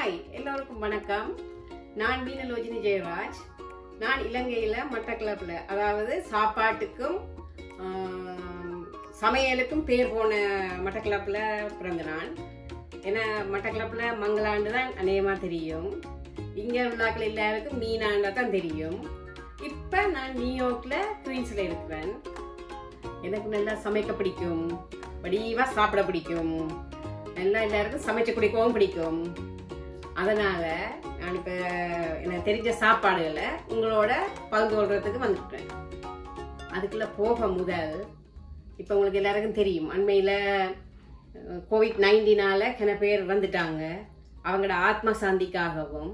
Hi எல்லோருக்கும் வணக்கம் நான் மீனலோஜினி ஜெயராஜ் நான் இலங்கையில் மட்டக்களப்பில் அதாவது சாப்பாட்டுக்கும் ஆம், சமையலுக்கும் பேர் போன மட்டக்களப்பில் பிறந்த நான் ஏன்னா மட்டக்களப்பில் மங்களாண்டு தான் அநேகமாக தெரியும் இங்கே உள்ளாக்கள் எல்லாருக்கும் மீனாண்டா தான் தெரியும் இப்போ நான் நியூயார்க்கில் குயின்ஸில் இருக்கிறேன் எனக்கு நல்லா சமைக்க பிடிக்கும் வடிவாக சாப்பிட பிடிக்கும் நல்லா எல்லாருக்கும் சமைச்சு குடிக்கவும் பிடிக்கும் அதனால நான் இப்போ எனக்கு தெரிஞ்ச சாப்பாடுகளை உங்களோட பகிர்ந்து கொள்றதுக்கு வந்துட்டேன் அதுக்குள்ள போக முதல் இப்போ உங்களுக்கு எல்லாருக்கும் தெரியும் அண்மையில் கோவிட் நைன்டீனால கன பேர் வந்துட்டாங்க அவங்களோட ஆத்ம சாந்திக்காகவும்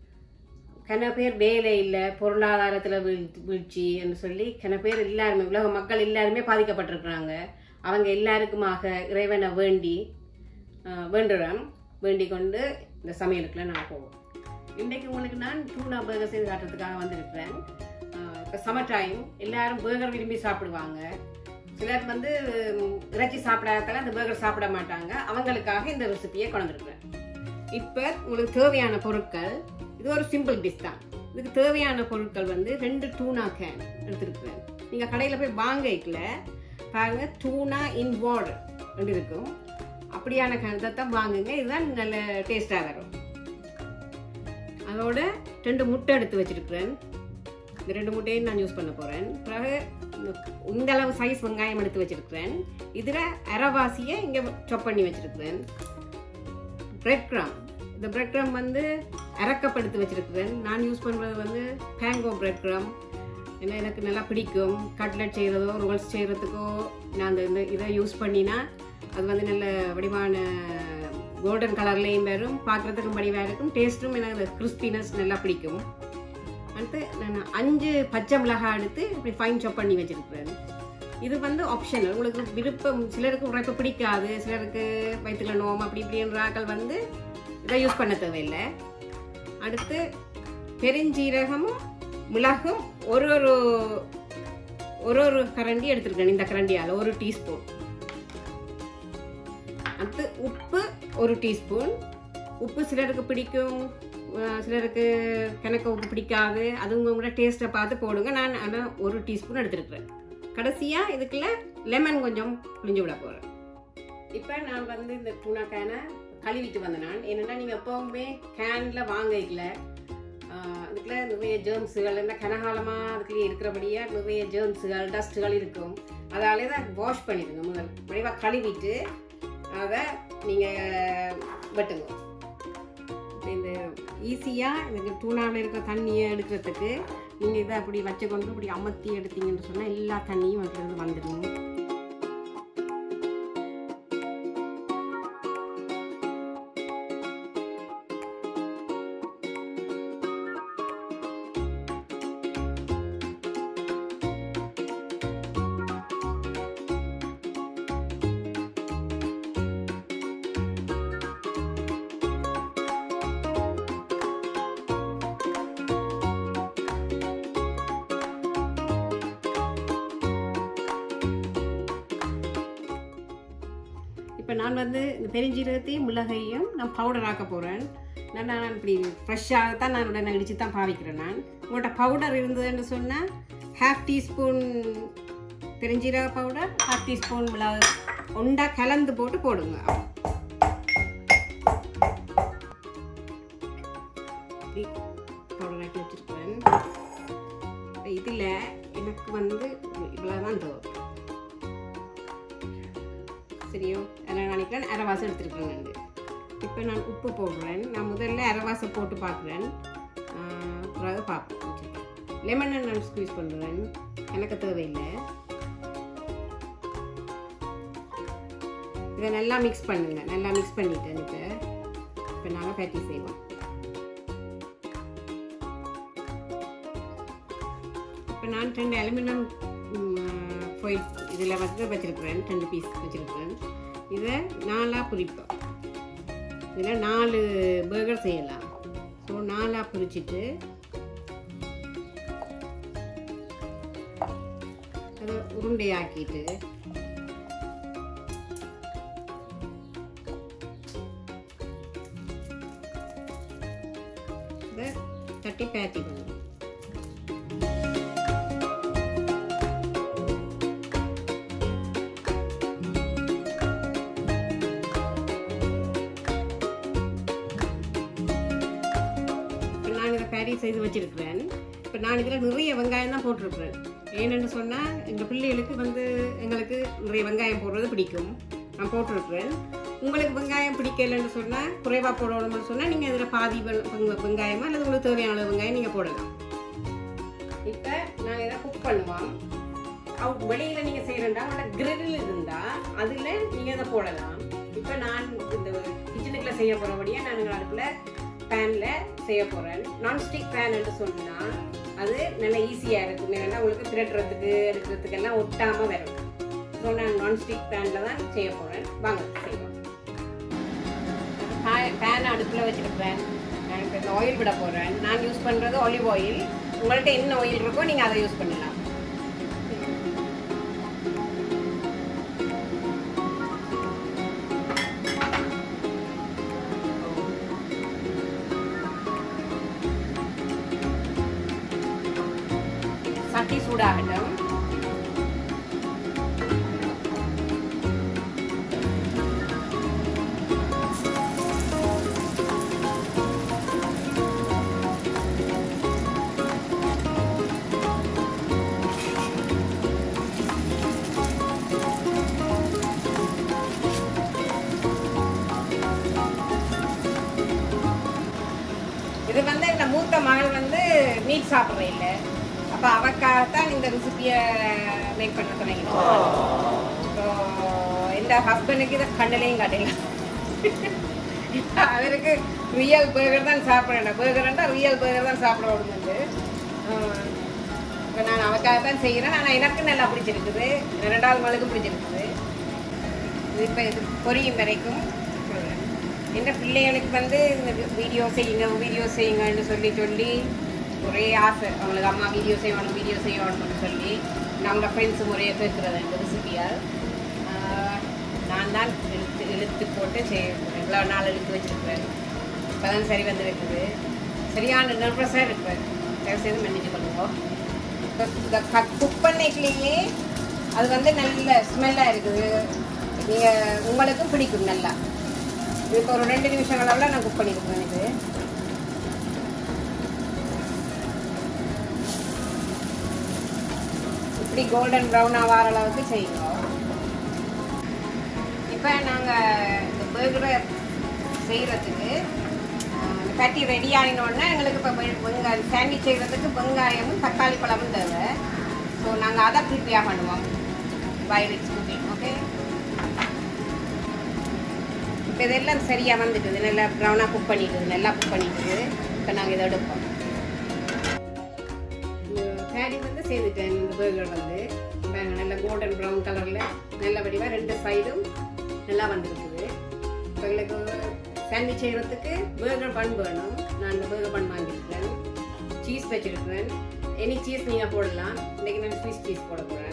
கன பேர் வேலை இல்லை பொருளாதாரத்தில் வீழ் வீழ்ச்சி என்று சொல்லி கன பேர் எல்லாருமே உலக மக்கள் எல்லாருமே பாதிக்கப்பட்டிருக்கிறாங்க அவங்க எல்லாருக்குமாக இறைவனை வேண்டி அஹ், வேண்டுறோம் வேண்டிக் கொண்டு இந்த சமையலுக்குள்ள நான் போவோம் இன்றைக்கு உங்களுக்கு நான் டூனா பர்கர் செய்து காட்டுறதுக்காக வந்திருக்கிறேன் இப்போ சம்மர் டைம் எல்லாரும் பர்கர் விரும்பி சாப்பிடுவாங்க சிலர் வந்து உம், இறைச்சி சாப்பிடாததால அந்த பர்கர் சாப்பிட மாட்டாங்க அவங்களுக்காக இந்த ரெசிபியை கொண்டிருக்கிறேன் இப்போ உங்களுக்கு தேவையான பொருட்கள் இது ஒரு சிம்பிள் டிஷ் தான் இதுக்கு தேவையான பொருட்கள் வந்து ரெண்டு டூனா கேன் எடுத்துருக்குறேன் நீங்கள் கடையில் போய் வாங்கிக்கல பாருங்க டூனா இன் வாட்டர் ரெண்டு இருக்கும் அப்படியான கேன் தான் வாங்குங்க இதுதான் நல்ல டேஸ்ட்டாக வரும் அதோட ரெண்டு முட்டை எடுத்து வச்சிருக்கிறேன் இந்த ரெண்டு முட்டையும் நான் யூஸ் பண்ண போகிறேன் பிறகு இந்த- இந்த அளவு சைஸ் வெங்காயம் எடுத்து வச்சிருக்கிறேன் இதில் அரைவாசியை இங்கே சாப் பண்ணி வச்சிருக்கிறேன் பிரெட் கிராம் இந்த பிரெட் கிராம் வந்து அரைக்கப்படுத்து வச்சிருக்கிறேன் நான் யூஸ் பண்ணுறது வந்து பேங்கோ பிரெட் கிராம் ஏன்னா எனக்கு நல்லா பிடிக்கும் கட்லெட் செய்கிறதோ ரோல்ஸ் செய்கிறதுக்கோ நான் அந்த இந்த இதை யூஸ் பண்ணினா அது வந்து நல்ல வடிவான கோல்டன் கலர்லேயும் வரும் பார்க்குறதுக்கும் வடிவாக இருக்கும் டேஸ்ட்டும் எனக்கு கிறிஸ்பினஸ் நல்லா பிடிக்கும் அடுத்து நான் அஞ்சு பச்சை மிளகாய் எடுத்து இப்படி ஃபைன் சாப் பண்ணி வச்சிருக்கிறேன் இது வந்து ஆப்ஷனல் உங்களுக்கு விருப்பம் சிலருக்கு உரைப்பு பிடிக்காது சிலருக்கு வயிற்றுல நோம் அப்படி இப்படின்ற ஆக்கள் வந்து இதை யூஸ் பண்ண தேவையில்லை அடுத்து பெருஞ்சீரகமும் மிளகும் ஒரு ஒரு ஒரு ஒரு கரண்டி எடுத்துருக்கேன் இந்த கரண்டியால் ஒரு டீஸ்பூன் அடுத்து உப்பு ஒரு டீஸ்பூன் உப்பு சிலருக்கு பிடிக்கும் அஹ் சிலருக்கு கிணக்க உப்பு பிடிக்காது அது உங்களோட டேஸ்ட்டை பார்த்து போடுங்க நான் ஆனால் ஒரு டீஸ்பூன் எடுத்துருக்குறேன் கடைசியாக இதுக்குள்ள லெமன் கொஞ்சம் புளிஞ்சு விட போகிறேன் இப்போ நான் வந்து இந்த டூனா கேனை கழுவிட்டு வந்தேன் நான் என்னென்னா நீங்கள் எப்போவுமே கேனில் வாங்கிக்கல அதுக்குள்ள நிறைய ஜேர்ம்ஸுகள் என்ன கனகாலமாக அதுக்குள்ளே இருக்கிறபடியாக நிறைய ஜேர்ம்ஸுகள் டஸ்ட்டுகள் இருக்கும் அதாலே தான் வாஷ் பண்ணிடுங்க முதல் வடிவாக கழுவிட்டு அதை நீங்கள் வெட்டுங்க இந்த ஈஸியாக இந்த டூனாவில் இருக்கிற தண்ணியை எடுக்கிறதுக்கு நீங்கள் இதை அப்படி வச்சு கொண்டு இப்படி அமர்த்தி எடுத்தீங்கன்னு சொன்னால் எல்லா தண்ணியும் அதுலேருந்து வந்துடும் இப்போ நான் வந்து இந்த பெருஞ்சீரகத்தையும் மிளகையும் நான் பவுடர் ஆக்க போகிறேன் நான் நான் இப்படி ஃப்ரெஷ்ஷாக தான் நான் உடனே இடித்து தான் பாவிக்கிறேன் நான் உங்கள்கிட்ட பவுடர் இருந்ததுன்னு சொன்னால் ஹாஃப் டீஸ்பூன் பெருஞ்சீரக பவுடர் ஹாஃப் டீஸ்பூன் மிளகு ஒண்டா கலந்து போட்டு போடுங்க இப்படி பவுடர் ஆக்கி வச்சுருக்கேன் இதில் எனக்கு வந்து இவ்வளோ தான் தேவை சரியோ நான் நினைக்கிறேன் அரைவாசம் எடுத்துருக்கேன் இப்போ நான் உப்பு போடுறேன் நான் முதல்ல அரைவாசம் போட்டு பார்க்குறேன் பிறகு பார்ப்போம் லெமனை நான் ஸ்க்வீஸ் பண்ணுறேன் எனக்கு தேவையில்லை இதை நல்லா மிக்ஸ் பண்ணுங்க நல்லா மிக்ஸ் பண்ணிட்டேன் இப்போ இப்போ நாங்கள் பேட்டி செய்வோம் இப்போ நான் ரெண்டு அலுமினியம் ஃபோயில் இதில் வந்து வச்சுருக்கிறேன் ரெண்டு பீஸ் வச்சுருக்கிறேன் இதை நாலாக பிரிப்போம் இதில் நாலு பர்கர் செய்யலாம் ஸோ நாலாக பிரிச்சுட்டு அதை உருண்டையாக்கிட்டு இப்போ தட்டி பேத்தி பண்ணுவோம் இப்போ நான் இதை பேரி செய்து வச்சிருக்கிறேன் இப்போ நான் இதில் நிறைய வெங்காயம் தான் போட்டிருக்கிறேன் ஏன்னு சொன்னால் எங்கள் பிள்ளைகளுக்கு வந்து எங்களுக்கு நிறைய வெங்காயம் போடுறது பிடிக்கும் நான் போட்டிருக்கிறேன் உங்களுக்கு வெங்காயம் பிடிக்கலைன்னு சொன்னால் குறைவாக போடணும்னு சொன்னால் நீங்கள் இதில் பாதி வெ- வெங்க- வெங்காயமா அல்லது உங்களுக்கு தேவையான அளவு வெங்காயம் நீங்கள் போடலாம் இப்போ நாங்கள் இதை குக் பண்ணுவோம் அவுட் வெளியில் நீங்கள் செய்கிறேன்டா உங்களோட கிரில் இருந்தால் அதில் நீங்கள் இதை போடலாம் இப்போ நான் இந்த கிச்சனுக்குள்ள செய்ய போகிறபடியே நான் அடுப்பில் பேனில் செய்ய போகிறேன் நான்ஸ்டிக் பேன் என்று சொன்னால் அது நல்லா ஈஸியாக இருக்கும் ஏன்னா உங்களுக்கு திரட்டுறதுக்கு எடுக்கிறதுக்கு எல்லாம் ஒட்டாமல் வரும் ஸோ நான் நான்ஸ்டிக் பேனில் தான் செய்ய போகிறேன் வாங்க செய்வோம் பேன் அடுப்பில் வச்சுருப்பேன் நான் இப்போ இந்த ஆயில் விட போகிறேன் நான் யூஸ் பண்ணுறது ஆலிவ் ஆயில் உங்கள்கிட்ட என்ன ஆயில் இருக்கோ நீங்கள் அதை யூஸ் பண்ணலாம் சட்டி சூடாகட்டும் இது வந்து இந்த மூத்த மகள் வந்து மீட் சாப்பிட்ற இல்லை அப்போ அவக்காகத்தான் இந்த ரெசிபியை மேக் பண்ண தொடங்கிட்டோம் ஸோ இந்த ஹஸ்பண்டுக்கு இதை கண்ணிலையும் காட்டலாம் அவருக்கு ரியல் பேர்கர் தான் சாப்பிடணும் பேர்கர்ன்றா ரியல் பேர்கர் தான் சாப்பிட வந்து இப்போ நான் அவக்காக தான் செய்கிறேன் ஆனால் எனக்கு நல்லா பிடிச்சிருக்குது ரெண்டாவது மகளுக்கும் பிடிச்சிருக்குது இது இப்போ இது பொரியும் வரைக்கும் சொல்றேன். எந்த பிள்ளைகளுக்கு வந்து இந்த வீடியோ செய்யுங்க வீடியோ செய்யுங்கன்னு சொல்லி சொல்லி ஒரே ஆசை அவங்களுக்கு அம்மா வீடியோ செய்யணும் வீடியோ செய்யணும்னு சொல்லி நம்ம ஃப்ரெண்ட்ஸு முறையை கேட்குறது இந்த ரெசிபியால் நான் தான் இழுத்து இழுத்து போட்டு செய்ய இவ்வளோ நாள் இழுத்து வச்சுருக்கிறேன் இப்போ தான் சரி வந்திருக்குது சரியான நர்வஸாக இருப்பேன் தயவு செய்து மன்னிச்சு கொள்ளுவோம் இந்த குக் பண்ணிக்கலையே அது வந்து நல்ல ஸ்மெல்லாக இருக்குது நீங்கள் உங்களுக்கும் பிடிக்கும் நல்லா இது இப்போ ஒரு ரெண்டு நிமிஷம் அளவில் நான் குக் பண்ணியிருக்கேன் இது இப்படி கோல்டன் ப்ரௌன் ஆகிற அளவுக்கு செய்யணும் இப்போ நாங்கள் இந்த பர்கரை செய்கிறதுக்கு கட்டி ரெடி ஆகினோடனே எங்களுக்கு இப்போ வெங்காயம் சாண்ட்விச் செய்கிறதுக்கு வெங்காயமும் தக்காளி பழமும் தேவை ஸோ நாங்கள் அதை ப்ரிப்பேர் பண்ணுவோம் வைல் இட்ஸ் குக்கிங் ஓகே இப்போ இதெல்லாம் சரியாக வந்துட்டுது நல்லா ப்ரௌனாக குக் பண்ணிட்டுது நல்லா குக் பண்ணிட்டுது இப்போ நாங்கள் இதை எடுப்போம் பேடி வந்து செய்துட்டேன் இந்த பர்கர் வந்து பாருங்க, நல்ல கோல்டன் ப்ரௌன் கலரில் நல்ல வடிவாக ரெண்டு சைடும் நல்லா வந்திருக்குது இப்போ எங்களுக்கு சாண்ட்விச் செய்கிறதுக்கு பர்கர் பன் வேணும் நான் இந்த பர்கர் பன் வாங்கியிருக்கிறேன் சீஸ் வச்சிருக்கிறேன் எனி சீஸ் நீங்கள் போடலாம் இன்றைக்கி நான் ஸ்விஸ் சீஸ் போட போகிறேன்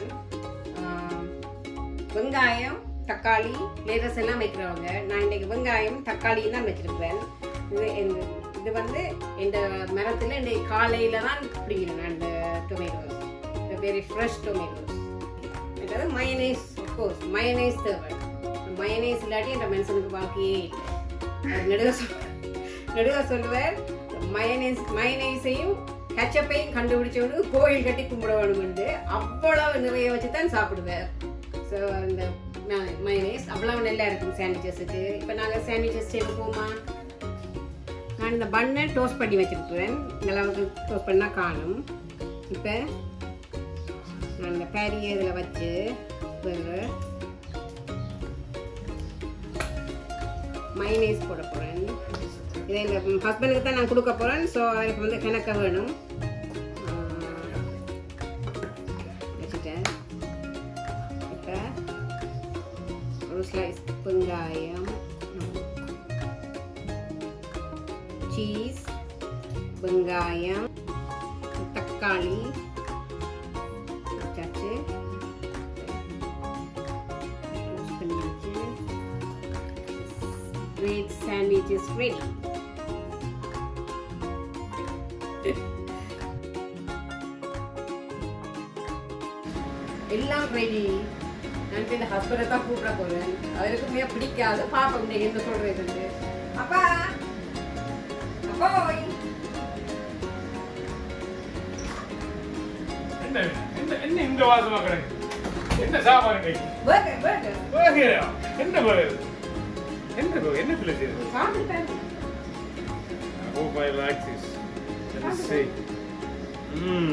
வெங்காயம் தக்காளி லேரஸ் எல்லாம் வைக்கிறவங்க நான் இன்றைக்கு வெங்காயம் தக்காளியும் தான் வச்சிருக்கிறேன் இது இந்த- இது வந்து இந்த மரத்தில் இன்றைக்கு காலையில் தான் பிடிக்கிறேன் நான் இந்த டொமேட்டோஸ் இந்த வெரி ஃப்ரெஷ் டொமேட்டோஸ் அதாவது மயனைஸ் கோர்ஸ் மயனைஸ் தேவை மயனைஸ் இல்லாட்டி என்ற மனுஷனுக்கு வாழ்க்கையே இல்லை அது நெடுக சொல் நெடுக சொல்லுவார் மயனைஸ் மயனைஸையும் கச்சப்பையும் கண்டுபிடிச்சவனு கோயில் கட்டி கும்பிட வேணும்னு அவ்வளவு நிறைய வச்சு தான் சாப்பிடுவார் ஸோ இந்த மயனைஸ் அவ்வளவு நல்லா இருக்கும் சாண்ட்விச்சஸுக்கு இப்போ நாங்கள் சாண்ட்விச்சஸ் செய்ய போமா நான் இந்த பன்னை டோஸ்ட் பண்ணி வச்சிருக்கிறேன் இந்த அளவுக்கு டோஸ்ட் பண்ணால் காணும் இப்போ நான் இந்த பேரியை இதில் வச்சு burger, மைனேஸ் போட போகிறேன் இதை எங்கள் ஹஸ்பண்டுக்கு தான் நான் கொடுக்க போகிறேன் ஸோ அதுக்கு வந்து கிணக்க வேணும் ஆஹ், வச்சுட்டேன் இப்போ ஒரு ஸ்லைஸ் வெங்காயம் சீஸ் வெங்காயம் தக்காளி வச்சாச்சு Toast பண்ணியாச்சு great sandwich is ready எல்லாம் ரெடி நான் இப்ப இந்த ஹஸ்பண்டை தான் கூப்பிட போறேன் அவருக்குமே பிடிக்காது பாப்போம் இன்னைக்கு என்ன சொல்றது அப்பா அப்போய் என்ன என்ன என்ன இந்த வாசமா கிடக்கு என்ன சாப்பாடு இன்னைக்கு பர்கர் பர்கர் burger ஆ? என்ன burger? என்ன burger? என்ன பிள்ளை செய்யுது? சாப்பிட்டு I hope I like this. Let me see. Mmm.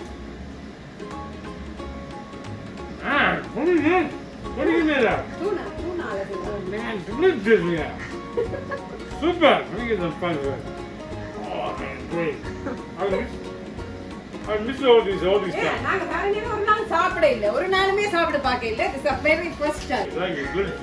Ah, what is that? What do you mean that? தூணா தூணா அழகு Oh man, delicious, man. Super. Let me get some fun with it. Oh man, great. I miss, I miss all these, all these ஏன், stuff. நாங்க வேற நேரம் ஒரு நாள் சாப்பிட இல்ல ஒரு நாளுமே சாப்பிட பார்க்க இல்ல this is a very first time Thank you. Good.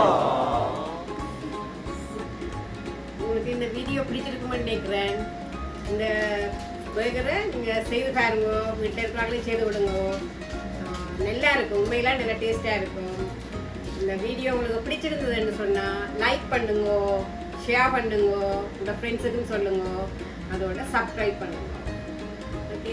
உங்களுக்கு இந்த வீடியோ பிடிச்சிருக்குமென்னு நினைக்கிறேன் இந்த பர்கரை நீங்கள் செய்து பாருங்க வீட்டில் இருக்கிறவங்களையும் செய்து விடுங்க ஆஹ் நல்லா இருக்கும் உண்மையில நல்லா டேஸ்டாக இருக்கும் இந்த வீடியோ உங்களுக்கு பிடிச்சிருந்ததுன்னு சொன்னால் லைக் பண்ணுங்க ஷேர் பண்ணுங்க உங்கள் ஃப்ரெண்ட்ஸுக்கும் சொல்லுங்க அதோட சப்ஸ்கிரைப் பண்ணுங்க ஓகே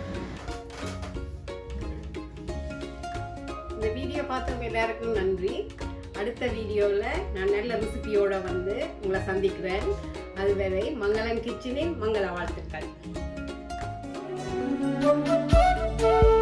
இந்த வீடியோ பார்த்தவங்க எல்லாருக்கும் நன்றி அடுத்த வீடியோவில் நான் நல்ல ரெசிபியோட வந்து உங்களை சந்திக்கிறேன் அதுவரை மங்களன் கிச்சனின் மங்கள வாழ்த்துக்கள்